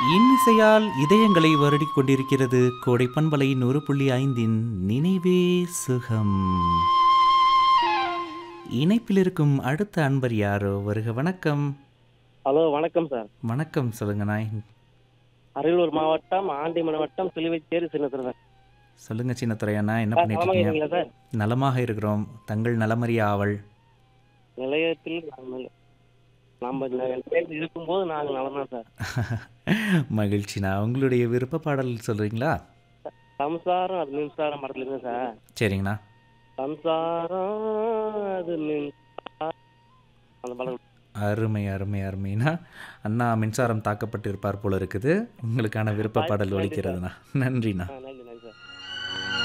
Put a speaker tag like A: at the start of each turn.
A: இன்னிசையால் இதயங்களை வருடிக் கொண்டிருக்கிறது கோடை பண்பலை நூறு புள்ளி ஐந்தின் நினைவே சுகம் இணைப்பில் இருக்கும் அடுத்த அன்பர் யாரோ வருக வணக்கம்
B: ஹலோ வணக்கம் சார்
A: வணக்கம் சொல்லுங்க நாய்
B: அரியலூர் மாவட்டம் ஆண்டிமலை வட்டம் சிலுவைச்சேரி சின்னத்துல சார்
A: சொல்லுங்க சின்ன துறையண்ணா என்ன
B: சார்,
A: பண்ணிட்டு
B: நலமா
A: இருக்கீங்க
B: இருக்கீங்களா சார்
A: நலமாக இருக்கிறோம் தங்கள் நலமறிய ஆவல்
B: நிலையத்தில் நம்ம நம்ம நிலையத்தில் இருக்கும்போது நாங்கள் நலமா சார்
A: மகிழ்ச்சிண்ணா உங்களுடைய விருப்ப பாடல் சொல்றீங்களா
B: சம்சாரம் அது மின்சாரம் படத்துல இருக்கு சார்
A: சரிங்கண்ணா
B: சம்சாரம் அது மின்சாரம் அந்த படம்
A: அருமை அருமை அருமைண்ணா அண்ணா மின்சாரம் தாக்கப்பட்டு இருப்பார் போல இருக்குது உங்களுக்கான விருப்ப பாடல் ஒலிக்கிறதுண்ணா நன்றிண்ணா
B: ஆ,